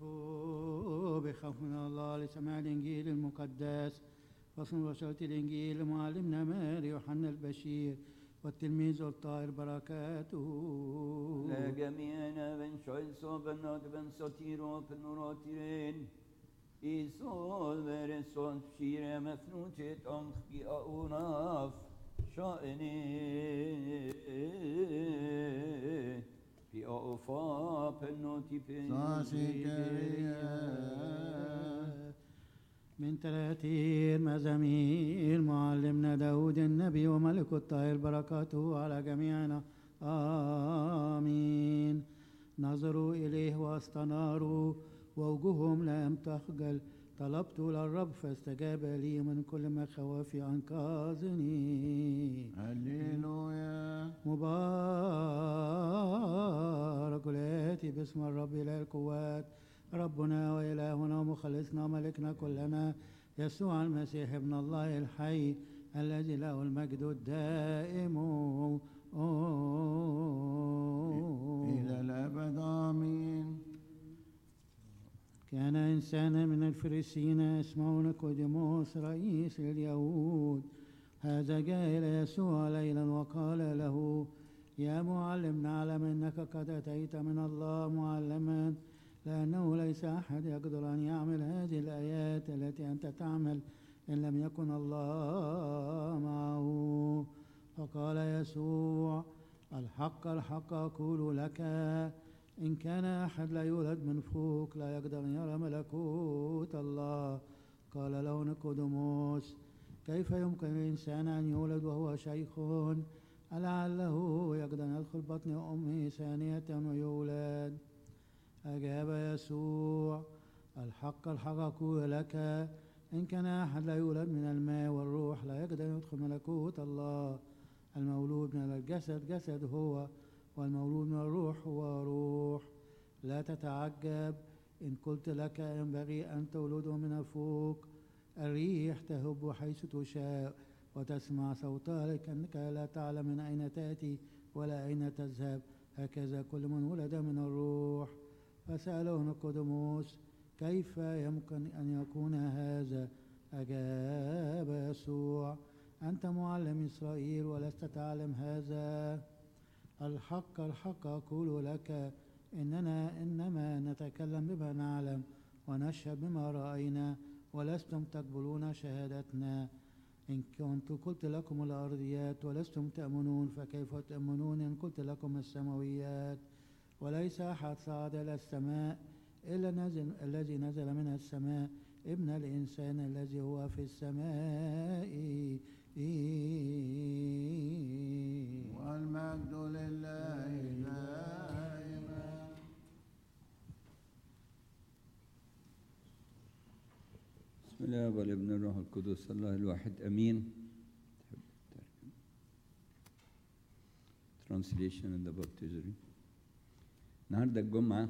افتحوا بخوف من الله لسماع الإنجيل المقدس فصل وشرط الإنجيل لمعلمنا ماري يوحنا البشير والتلميذ الطاهر بركاته لجميعنا بن شويس وبن بن سطير وبن نوراتيرين إيسول ورسول شير مفنوتة أنخ بأوناف شائني بأوفا بنوتي من تلاتين مزامير معلمنا داود النبي وملك الطاهر بركاته على جميعنا آمين نظروا إليه واستناروا ووجوههم لم تخجل طلبت للرب فاستجاب لي من كل مخاوفي أنقذني هللويا مبارك الآتي باسم الرب إله القوات ربنا وإلهنا ومخلصنا ملكنا كلنا يسوع المسيح ابن الله الحي الذي له المجد الدائم إلى الأبد آمين كان إنسانا من الفريسيين اسمه نيقوديموس رئيس اليهود هذا جاء إلى يسوع ليلا وقال له يا معلم نعلم أنك قد أتيت من الله معلما لأنه ليس أحد يقدر أن يعمل هذه الآيات التي أنت تعمل إن لم يكن الله معه فقال يسوع الحق الحق أقول لك إن كان أحد لا يولد من فوق لا يقدر أن يرى ملكوت الله قال له نيقوديموس كيف يمكن للإنسان أن يولد وهو شيخ لعله يقدر أن يدخل بطن أمه ثانية ويولد أجاب يسوع الحق الحق أقول لك إن كان أحد لا يولد من الماء والروح لا يقدر أن يدخل ملكوت الله المولود من الجسد جسد هو والمولود من الروح هو روح لا تتعجب إن قلت لك ينبغي أن تولده من الفوق الريح تهب حيث تشاء وتسمع صوتها لكنك لا تعلم من أين تأتي ولا أين تذهب هكذا كل من ولد من الروح فسأله نيقوديموس كيف يمكن أن يكون هذا أجاب يسوع أنت معلم إسرائيل ولست تعلم هذا الحق الحق أقول لك إننا إنما نتكلم بما نعلم ونشهد بما رأينا ولستم تقبلون شهادتنا إن كنت قلت لكم الأرضيات ولستم تأمنون فكيف تأمنون إن قلت لكم السماويات وليس أحد صعد إلى السماء إلا نزل الذي نزل من السماء ابن الإنسان الذي هو في السماء والمجد لله دائما بسم الله والابن الروح القدس الله الواحد امين Translation in the baptistry النهارده الجمعة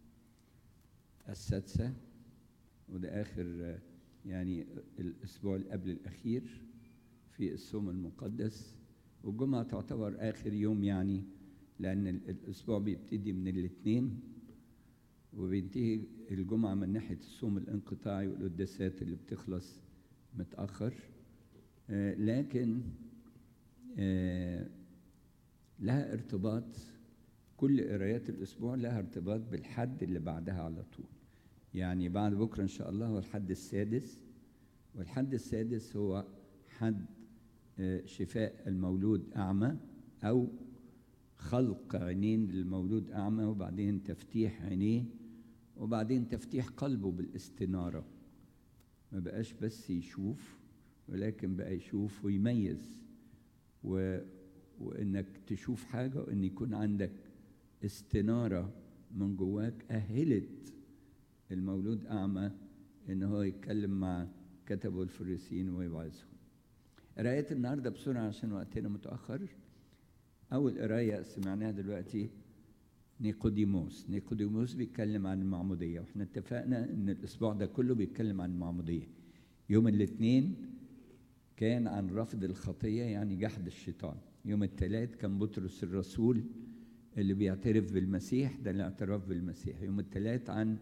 السادسة وده آخر آه، يعني الأسبوع اللي قبل الأخير في الصوم المقدس والجمعة تعتبر آخر يوم يعني لأن ال- الأسبوع بيبتدي من الاثنين وبينتهي الجمعة من ناحية الصوم الانقطاعي والقداسات اللي بتخلص متأخر آه، لكن آه، لها ارتباط كل قرايات الأسبوع لها ارتباط بالحد اللي بعدها على طول يعني بعد بكرة إن شاء الله هو الحد السادس والحد السادس هو حد آه، شفاء المولود أعمى أو خلق عينين للمولود أعمى وبعدين تفتيح عينيه وبعدين تفتيح قلبه بالاستنارة ما بقاش بس يشوف ولكن بقى يشوف ويميز و... وإنك تشوف حاجة وإن يكون عندك استنارة من جواك أهلت المولود أعمى إن هو يتكلم مع كتبه الفريسيين ويوعظهم قراية النهاردة بسرعة عشان وقتنا متأخر أول قراية سمعناها دلوقتي نيقوديموس نيقوديموس بيتكلم عن المعمودية واحنا اتفقنا ان الاسبوع ده كله بيتكلم عن المعمودية يوم الاثنين كان عن رفض الخطية يعني جحد الشيطان يوم الثلاث كان بطرس الرسول اللي بيعترف بالمسيح ده الاعتراف بالمسيح يوم الثلاث عن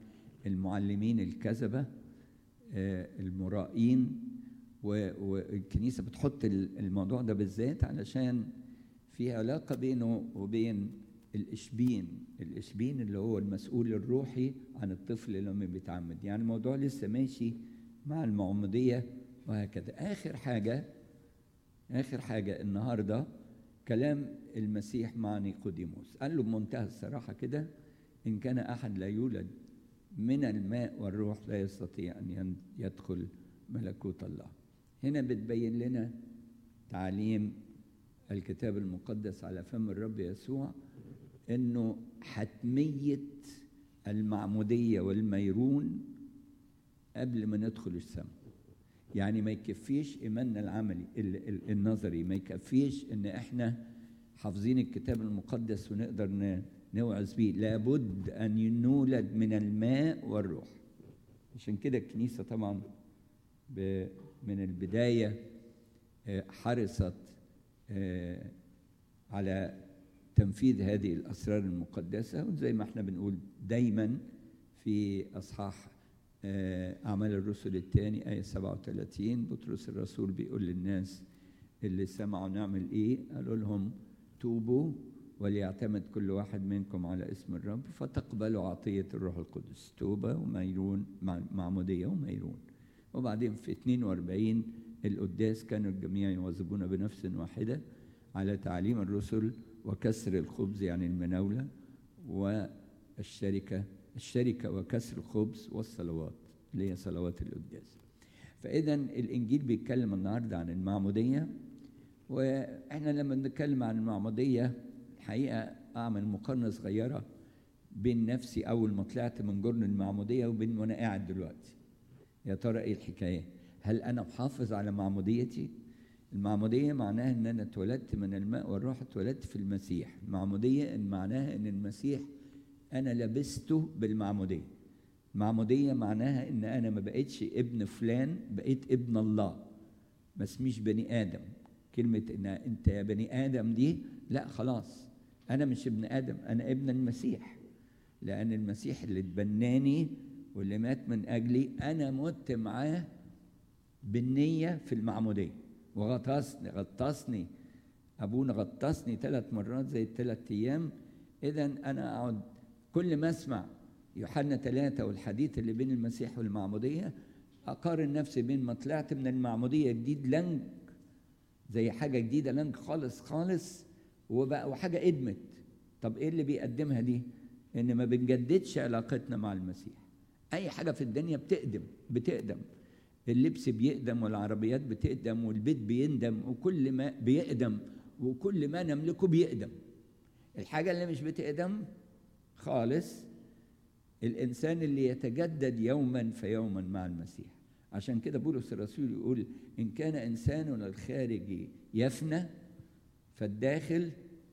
المعلمين الكذبة آه، المرائين و- والكنيسة بتحط ال- الموضوع ده بالذات علشان في علاقة بينه وبين الإشبين الإشبين اللي هو المسؤول الروحي عن الطفل لما بيتعمد يعني الموضوع لسه ماشي مع المعمودية وهكذا آخر حاجة آخر حاجة النهاردة كلام المسيح مع نيقوديموس قال له بمنتهى الصراحة كده إن كان أحد لا يولد من الماء والروح لا يستطيع أن ين- يدخل ملكوت الله هنا بتبين لنا تعليم الكتاب المقدس على فم الرب يسوع انه حتميه المعموديه والميرون قبل ما ندخل السماء يعني ما يكفيش ايماننا العملي ال- ال- النظري ما يكفيش ان احنا حافظين الكتاب المقدس ونقدر ن- نوعظ بيه لابد ان نولد من الماء والروح عشان كده الكنيسه طبعا ب- من البدايه آه، حرصت آه، على تنفيذ هذه الاسرار المقدسه وزي ما احنا بنقول دايما في اصحاح آه، اعمال الرسل الثاني ايه 37 بطرس الرسول بيقول للناس اللي سمعوا نعمل ايه قالوا لهم توبوا وليعتمد كل واحد منكم على اسم الرب فتقبلوا عطيه الروح القدس توبه وميرون مع- معموديه وميرون وبعدين في 42 القداس كانوا الجميع يواظبون بنفس واحده على تعليم الرسل وكسر الخبز يعني المناوله والشركه الشركه وكسر الخبز والصلوات اللي هي صلوات القداس فاذا الانجيل بيتكلم النهارده عن المعموديه واحنا لما بنتكلم عن المعموديه الحقيقه اعمل مقارنه صغيره بين نفسي اول ما طلعت من جرن المعموديه وبين وانا قاعد دلوقتي يا ترى ايه الحكايه هل انا محافظ على معموديتي المعموديه معناها ان انا اتولدت من الماء والروح اتولدت في المسيح المعموديه إن معناها ان المسيح انا لبسته بالمعموديه معموديه معناها ان انا ما بقتش ابن فلان بقيت ابن الله ما اسميش بني ادم كلمه ان انت يا بني ادم دي لا خلاص انا مش ابن ادم انا ابن المسيح لان المسيح اللي اتبناني واللي مات من اجلي انا مت معاه بالنيه في المعموديه وغطسني غطسني ابونا غطسني ثلاث مرات زي الثلاث ايام اذا انا اقعد كل ما اسمع يوحنا ثلاثة والحديث اللي بين المسيح والمعمودية أقارن نفسي بين ما طلعت من المعمودية جديد لنج زي حاجة جديدة لنج خالص خالص وبقى وحاجة قدمت طب إيه اللي بيقدمها دي؟ إن ما بنجددش علاقتنا مع المسيح أي حاجة في الدنيا بتقدم بتقدم اللبس بيقدم والعربيات بتقدم والبيت بيندم وكل ما بيقدم وكل ما نملكه بيقدم الحاجة اللي مش بتقدم خالص الإنسان اللي يتجدد يوما فيوما مع المسيح عشان كده بولس الرسول يقول إن كان إنساننا الخارجي يفنى فالداخل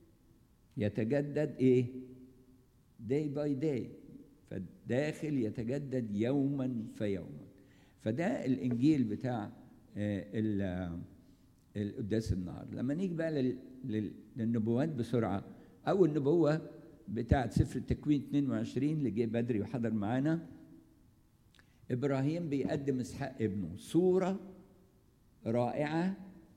يتجدد إيه؟ day by day فالداخل يتجدد يوما فيوما فده الإنجيل بتاع آه، ال- القداس النهار لما نيجي بقى لل- لل- للنبوات بسرعة أول نبوة بتاعت سفر التكوين 22 اللي جه بدري وحضر معانا إبراهيم بيقدم إسحاق ابنه صورة رائعة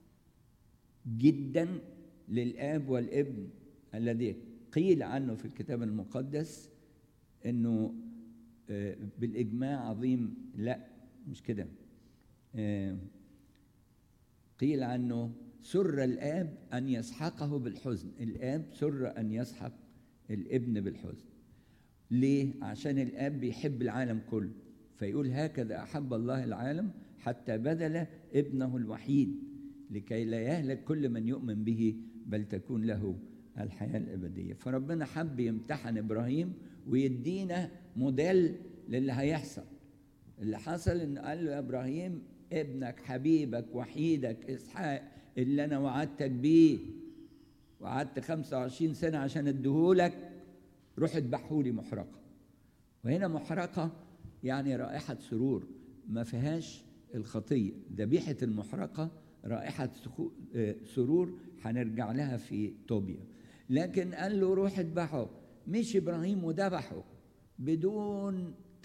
جدا للآب والابن الذي قيل عنه في الكتاب المقدس انه آه، بالاجماع عظيم لا مش كده آه، قيل عنه سر الاب ان يسحقه بالحزن الاب سر ان يسحق الابن بالحزن ليه عشان الاب بيحب العالم كله فيقول هكذا احب الله العالم حتى بذل ابنه الوحيد لكي لا يهلك كل من يؤمن به بل تكون له الحياه الابديه فربنا حب يمتحن ابراهيم ويدينا موديل للي هيحصل اللي حصل ان قال له يا ابراهيم ابنك حبيبك وحيدك اسحاق اللي انا وعدتك بيه وقعدت 25 سنه عشان اديهولك روح اذبحهولي محرقه وهنا محرقه يعني رائحه سرور ما فيهاش الخطيه ذبيحه المحرقه رائحه سخو- آه، سرور هنرجع لها في طوبيا لكن قال له روح اذبحه مش ابراهيم وذبحه بدون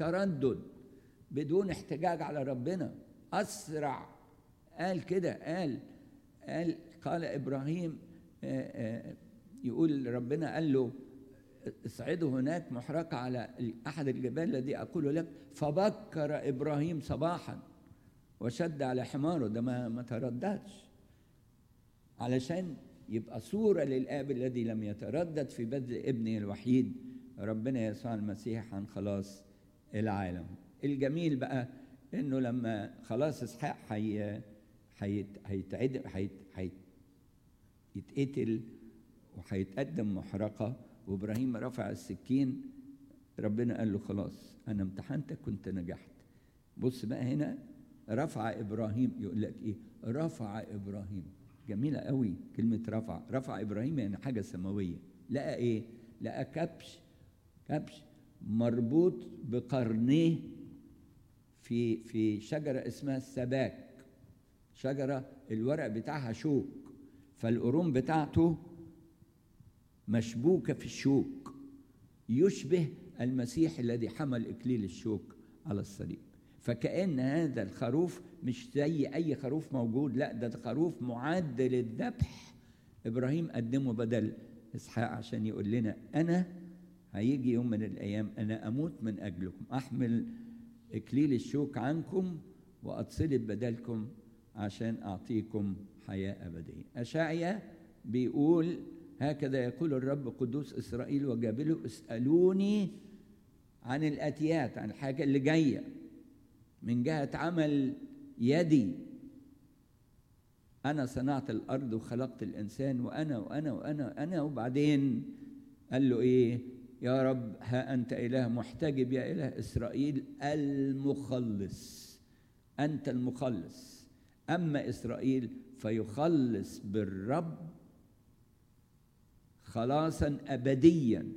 تردد بدون احتجاج على ربنا اسرع قال كده قال قال قال ابراهيم آه، آه، يقول ربنا قال له اصعدوا هناك محرقة على أحد الجبال الذي أقول لك فبكر إبراهيم صباحا وشد على حماره ده ما ما ترددش علشان يبقى صورة للآب الذي لم يتردد في بذل ابنه الوحيد ربنا يسوع المسيح عن خلاص العالم الجميل بقى انه لما خلاص اسحاق حي هيت هيتعد هيت هيت يتقتل وهيتقدم محرقة وإبراهيم رفع السكين ربنا قال له خلاص أنا امتحنتك كنت نجحت بص بقى هنا رفع إبراهيم يقول لك إيه رفع إبراهيم جميلة قوي كلمة رفع رفع إبراهيم يعني حاجة سماوية لقى إيه لقى كبش كبش مربوط بقرنيه في في شجرة اسمها السباك شجرة الورق بتاعها شوك فالقرون بتاعته مشبوكة في الشوك يشبه المسيح الذي حمل إكليل الشوك على الصليب فكأن هذا الخروف مش زي أي خروف موجود لا ده خروف معد للذبح إبراهيم قدمه بدل إسحاق عشان يقول لنا أنا هيجي يوم من الأيام أنا أموت من أجلكم أحمل إكليل الشوك عنكم وأتصلب بدلكم عشان أعطيكم حياة أبدية أشعيا بيقول هكذا يقول الرب قدوس إسرائيل وجابله اسألوني عن الآتيات عن الحاجة اللي جاية من جهة عمل يدي أنا صنعت الأرض وخلقت الإنسان وأنا وأنا وأنا أنا وبعدين قال له إيه يا رب ها أنت إله محتجب يا إله إسرائيل المخلص أنت المخلص أما إسرائيل فيخلص بالرب خلاصا أبديا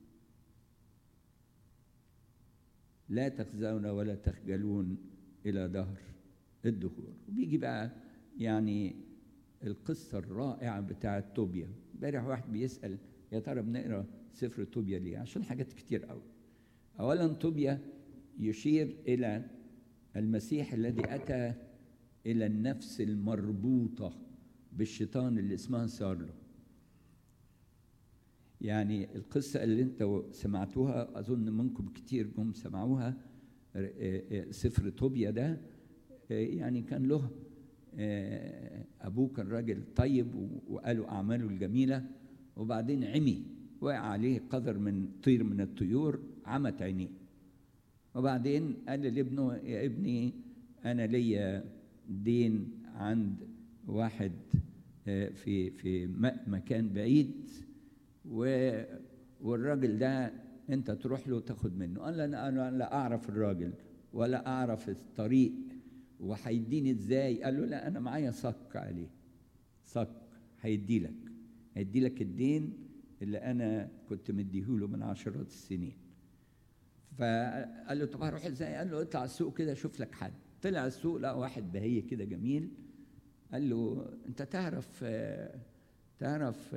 لا تخزون ولا تخجلون إلى دهر الدهور وبيجي بقى يعني القصة الرائعة بتاعة توبيا امبارح واحد بيسأل يا ترى بنقرا سفر توبيا ليه عشان حاجات كتير قوي أولا توبيا يشير إلى المسيح الذي أتى إلى النفس المربوطة بالشيطان اللي اسمها سارلو يعني القصة اللي انت سمعتوها أظن منكم كتير جم سمعوها سفر توبيا ده يعني كان له أبوه كان راجل طيب وقالوا أعماله الجميلة وبعدين عمي وقع عليه قدر من طير من الطيور عمت عينيه وبعدين قال لابنه يا ابني أنا ليا دين عند واحد في في مكان بعيد و والراجل ده انت تروح له تاخد منه قال انا انا لا اعرف الراجل ولا اعرف الطريق وهيديني ازاي قال له لا انا معايا صك عليه صك هيدي لك هيدي لك الدين اللي انا كنت مديهوله من عشرات السنين فقال له طب هروح ازاي قال له اطلع السوق كده شوف لك حد طلع السوق لقى واحد بهيه كده جميل قال له انت تعرف تعرف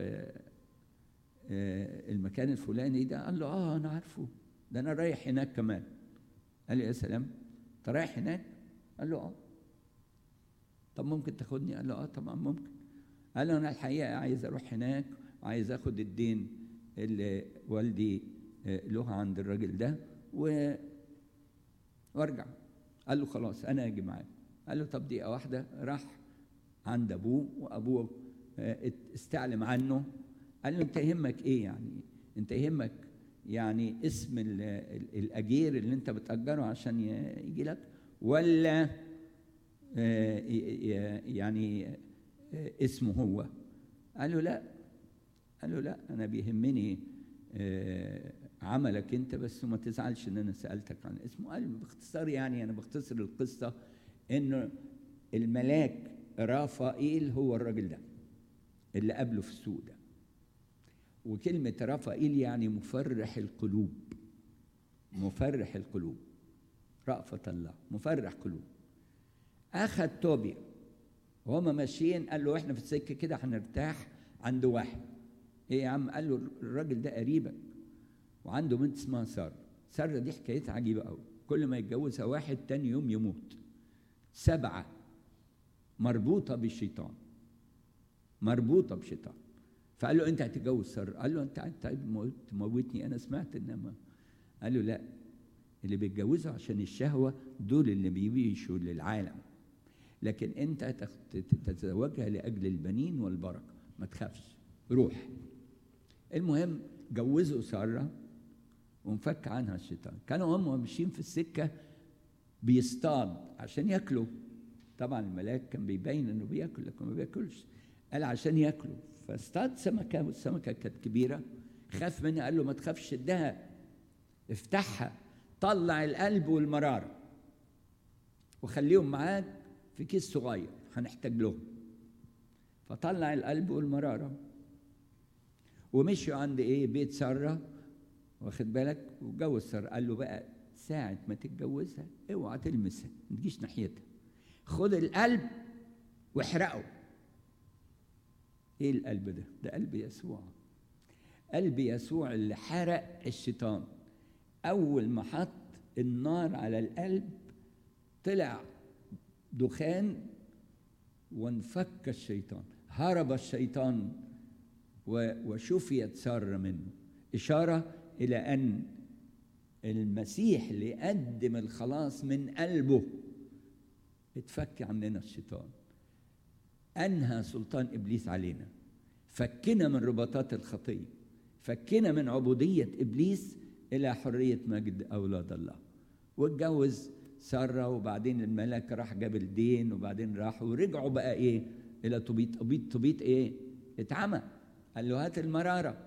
المكان الفلاني ده قال له اه انا عارفه ده انا رايح هناك كمان قال له يا سلام انت رايح هناك قال له اه طب ممكن تاخدني قال له اه طبعا ممكن قال له انا الحقيقه عايز اروح هناك وعايز اخد الدين اللي والدي له عند الراجل ده و وارجع قال له خلاص انا اجي معاك قال له طب دقيقه واحده راح عند ابوه وابوه استعلم عنه قال له انت يهمك ايه يعني انت يهمك يعني اسم الاجير اللي انت بتاجره عشان يجي لك ولا يعني اسمه هو قال له لا قال له لا انا بيهمني عملك انت بس وما تزعلش ان انا سالتك عن اسمه قال باختصار يعني انا بختصر القصه انه الملاك رافائيل هو الراجل ده اللي قابله في السوق ده وكلمة رافائيل يعني مفرح القلوب مفرح القلوب رأفة الله مفرح قلوب أخذ توبيا وهما ماشيين قال له احنا في السكة كده هنرتاح عند واحد ايه يا عم قال له الراجل ده قريبك وعنده بنت اسمها سارة سارة دي حكايتها عجيبة قوي كل ما يتجوزها واحد تاني يوم يموت سبعة مربوطة بالشيطان مربوطة بشيطان فقال له انت هتتجوز سارة قال له انت انت تموتني انا سمعت انما قال له لا اللي بيتجوزوا عشان الشهوة دول اللي بيعيشوا للعالم لكن انت تتزوجها لاجل البنين والبركة ما تخافش روح المهم جوزوا سارة وانفك عنها الشيطان كانوا هم ماشيين في السكة بيصطاد عشان ياكلوا طبعا الملاك كان بيبين انه بياكل لكن ما بياكلش قال عشان ياكلوا فاصطاد سمكة والسمكة كانت كبيرة خاف منها قال له ما تخافش شدها افتحها طلع القلب والمرارة وخليهم معاك في كيس صغير هنحتاج لهم فطلع القلب والمرارة ومشوا عند ايه بيت سارة واخد بالك وجوز سارة قال له بقى ساعة ما تتجوزها اوعى تلمسها ما تجيش ناحيتها خد القلب واحرقه ايه القلب ده ده قلب يسوع قلب يسوع اللي حرق الشيطان اول ما حط النار على القلب طلع دخان وانفك الشيطان هرب الشيطان وشفيت سارة منه إشارة إلى أن المسيح اللي قدم الخلاص من قلبه اتفك عننا الشيطان أنهى سلطان إبليس علينا فكنا من رباطات الخطية فكنا من عبودية إبليس إلى حرية مجد أولاد الله واتجوز سارة وبعدين الملك راح جاب الدين وبعدين راحوا ورجعوا بقى إيه إلى طبيط طبيط طبيط إيه اتعمى قال له هات المرارة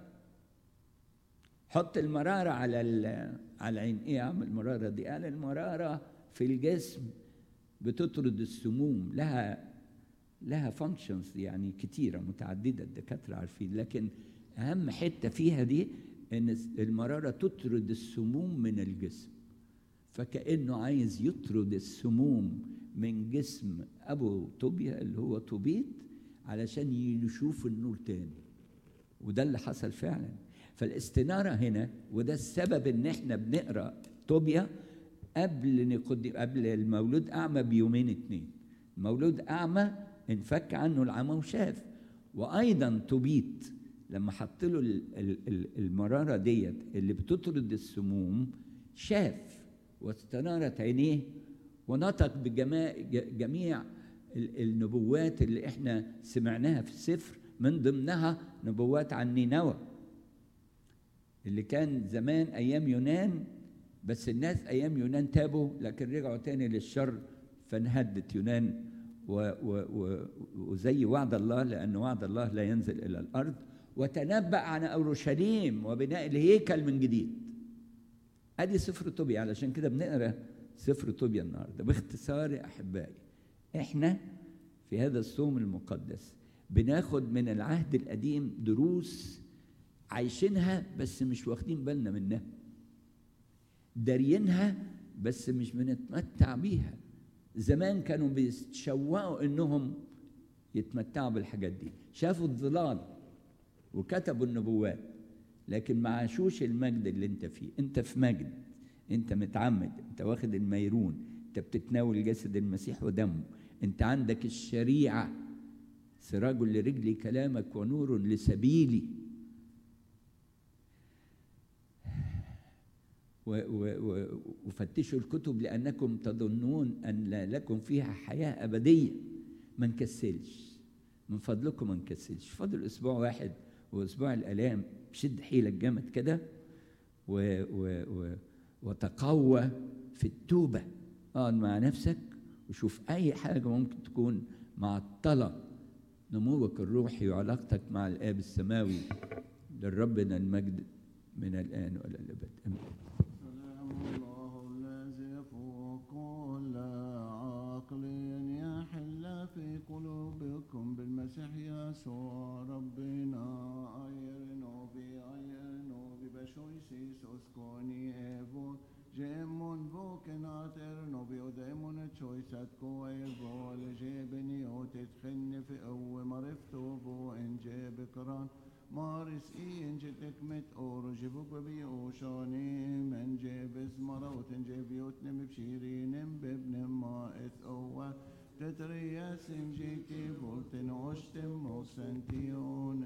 حط المرارة على على العين ايه يا عم المرارة دي قال المرارة في الجسم بتطرد السموم لها لها فانكشنز يعني كتيرة متعددة الدكاترة عارفين لكن أهم حتة فيها دي إن المرارة تطرد السموم من الجسم فكأنه عايز يطرد السموم من جسم أبو طوبيا اللي هو طوبيت علشان يشوف النور تاني وده اللي حصل فعلا فالاستنارة هنا وده السبب ان احنا بنقرا طوبيا قبل نقد قبل المولود اعمى بيومين اتنين المولود اعمى انفك عنه العمى وشاف وايضا توبيت لما حط له المراره ديت اللي بتطرد السموم شاف واستنارت عينيه ونطق بجميع النبوات اللي احنا سمعناها في السفر من ضمنها نبوات عن نينوى اللي كان زمان ايام يونان بس الناس ايام يونان تابوا لكن رجعوا تاني للشر فانهدت يونان و و و وزي وعد الله لان وعد الله لا ينزل الى الارض وتنبأ عن اورشليم وبناء الهيكل من جديد ادي سفر طوبيا علشان كده بنقرا سفر طوبيا النهارده باختصار يا احبائي احنا في هذا الصوم المقدس بناخد من العهد القديم دروس عايشينها بس مش واخدين بالنا منها دارينها بس مش بنتمتع بيها زمان كانوا بيتشوقوا انهم يتمتعوا بالحاجات دي شافوا الظلال وكتبوا النبوات لكن ما عاشوش المجد اللي انت فيه انت في مجد انت متعمد انت واخد الميرون انت بتتناول جسد المسيح ودمه انت عندك الشريعه سراج لرجلي كلامك ونور لسبيلي وفتشوا الكتب لأنكم تظنون أن لكم فيها حياة أبدية ما نكسلش من فضلكم ما نكسلش فاضل أسبوع واحد وأسبوع الآلام شد حيلك جامد كده و و و وتقوى في التوبة اقعد مع نفسك وشوف أي حاجة ممكن تكون معطلة نموك الروحي وعلاقتك مع الآب السماوي لربنا المجد من الآن وإلى الأبد آمين سلام الله الذي فوق كل عقل يحل في قلوبكم بالمسيح يسوع ربنا أيرنو بي أيرنو بي بشويسيس أسكوني إيفو جيمون بوكن أترنو بي وديمون تشويسات كوير بول جيبني وتتخني في قوة مرفتو بو إن جيب كران مارس إين جتك مت أورو جيبوك ببي أوشاني من جيبس مروت جيبيوتنم بشيرين بابن ما إث أوه تترياس جيتي فولتن أشتم موسنتيون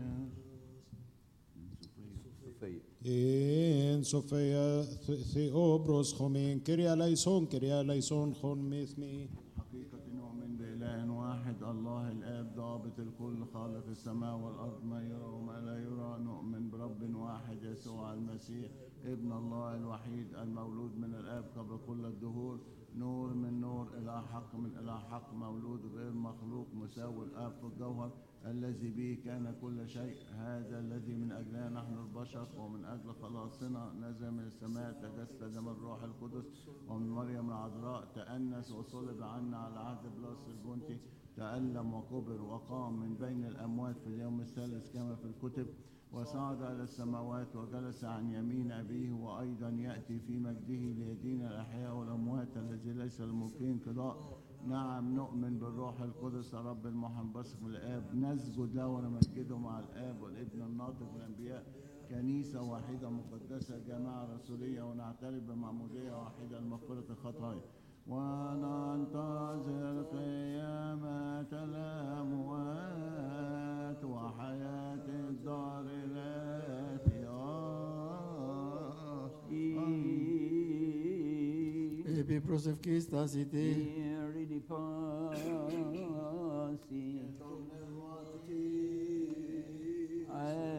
صوفية إن صوفيا ثيوبروس خومين كريا ليسون كريا ليسون خون ميثمي حقيقة نؤمن بإله واحد الله الآب ضابط الكل خالق السماء والأرض ما يرى وما لا يرى نؤمن برب واحد يسوع المسيح ابن الله الوحيد المولود من الآب قبل كل الدهور نور من نور إلى حق من إلى حق مولود غير مخلوق مساوي الآب في الجوهر الذي به كان كل شيء هذا الذي من أجلنا نحن البشر ومن أجل خلاصنا نزل من السماء تجسد من الروح القدس ومن مريم العذراء تأنس وصلب عنا على عهد بلاس البنطي تألم وكبر وقام من بين الأموات في اليوم الثالث كما في الكتب وصعد إلى السماوات وجلس عن يمين أبيه وأيضا يأتي في مجده ليدين الأحياء والأموات الذي ليس الممكن قضاء نعم نؤمن بالروح القدس رب المحبس من الآب نسجد له ونمجده مع الآب والابن الناطق والأنبياء كنيسة واحدة مقدسة جماعة رسولية ونعترف بمعمودية واحدة لمغفرة الخطايا وننتظر قيامة الأموات وحياة الدار الآتية Epi prosef Christas ite,